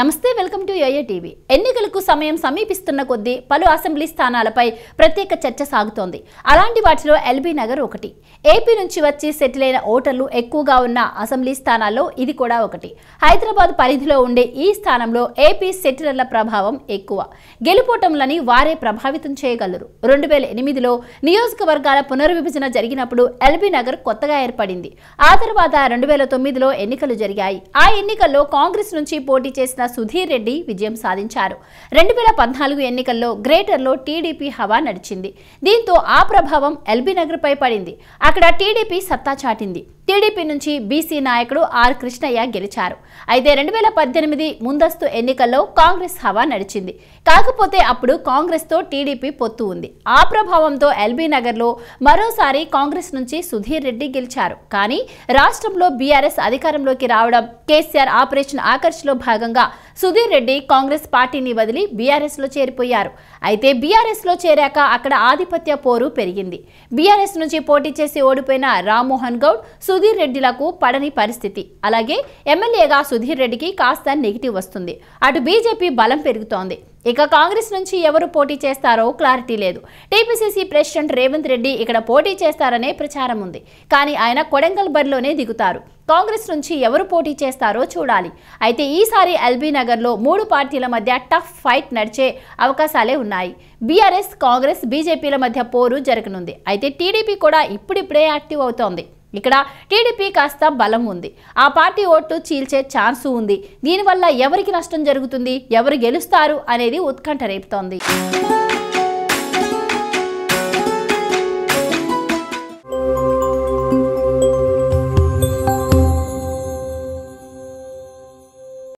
నమస్తే welcome to yo-yo TV ఎన్నికలకు సమయం సమీపిస్తున్న కొద్దీ పలు అసెంబ్లీ స్థానాలపై ప్రత్యేక చర్చ సాగుతోంది అలాంటి వాటిలో ఎల్బీ నగర్ ఒకటి ఏపీ నుంచి వచ్చి సెటిల్ అయిన ఓటర్లు ఎక్కువగా ఉన్న అసెంబ్లీ స్థానాల్లో ఇది కూడా ఒకటి హైదరాబాద్ పరిధిలో ఉండే ఈ స్థానంలో ఏపీ సెటిలర్ల ప్రభావం ఎక్కువ గెలుపోటములని వారే ప్రభావితం చేయగలరు రెండు వేల ఎనిమిదిలో నియోజకవర్గాల పునర్విభజన జరిగినప్పుడు ఎల్బీ నగర్ కొత్తగా ఏర్పడింది ఆ తర్వాత రెండు వేల తొమ్మిదిలో ఎన్నికలు జరిగాయి ఆ ఎన్నికల్లో కాంగ్రెస్ నుంచి పోటీ చేసిన సుధీర్ రెడ్డి విజయం సాధించారు రెండు వేల పద్నాలుగు ఎన్నికల్లో గ్రేటర్లో టీడీపీ హవా నడిచింది దీంతో ఆ ప్రభావం ఎల్బీ నగర్పై పడింది అక్కడ టీడీపీ సత్తా చాటింది టీడీపీ నుంచి బీసీ నాయకుడు ఆర్ కృష్ణయ్య గెలిచారు అయితే రెండు వేల పద్దెనిమిది ముందస్తు ఎన్నికల్లో కాంగ్రెస్ హవా నడిచింది కాకపోతే అప్పుడు కాంగ్రెస్తో టీడీపీ పొత్తు ఉంది ఆ ప్రభావంతో ఎల్బీ నగర్లో మరోసారి కాంగ్రెస్ నుంచి సుధీర్ రెడ్డి గెలిచారు కానీ రాష్ట్రంలో బీఆర్ఎస్ అధికారంలోకి రావడం కేసీఆర్ ఆపరేషన్ ఆకర్ష్లో భాగంగా సుధీర్ రెడ్డి కాంగ్రెస్ పార్టీని వదిలి బీఆర్ఎస్ లో చేరిపోయారు అయితే బీఆర్ఎస్ లో చేరాక అక్కడ ఆధిపత్య పోరు పెరిగింది బీఆర్ఎస్ నుంచి పోటీ చేసి ఓడిపోయిన రామ్మోహన్ గౌడ్ సుధీర్ రెడ్డిలకు పడని పరిస్థితి అలాగే ఎమ్మెల్యేగా సుధీర్ రెడ్డికి కాస్త నెగిటివ్ వస్తుంది అటు బీజేపీ బలం పెరుగుతోంది ఇక కాంగ్రెస్ నుంచి ఎవరు పోటీ చేస్తారో క్లారిటీ లేదు టీపీసీసీ ప్రెసిడెంట్ రేవంత్ రెడ్డి ఇక్కడ పోటీ చేస్తారనే ప్రచారం ఉంది కానీ ఆయన కొడంగల్ బరిలోనే దిగుతారు కాంగ్రెస్ నుంచి ఎవరు పోటీ చేస్తారో చూడాలి అయితే ఈసారి ఎల్బీ నగర్లో మూడు పార్టీల మధ్య టఫ్ ఫైట్ నడిచే అవకాశాలే ఉన్నాయి బీఆర్ఎస్ కాంగ్రెస్ బీజేపీల మధ్య పోరు జరగనుంది అయితే టీడీపీ కూడా ఇప్పుడిప్పుడే యాక్టివ్ అవుతోంది ఇక్కడ టీడీపీ కాస్త బలం ఉంది ఆ పార్టీ ఓటు చీల్చే ఛాన్సు ఉంది దీనివల్ల ఎవరికి నష్టం జరుగుతుంది ఎవరు గెలుస్తారు అనేది ఉత్కంఠ రేపుతోంది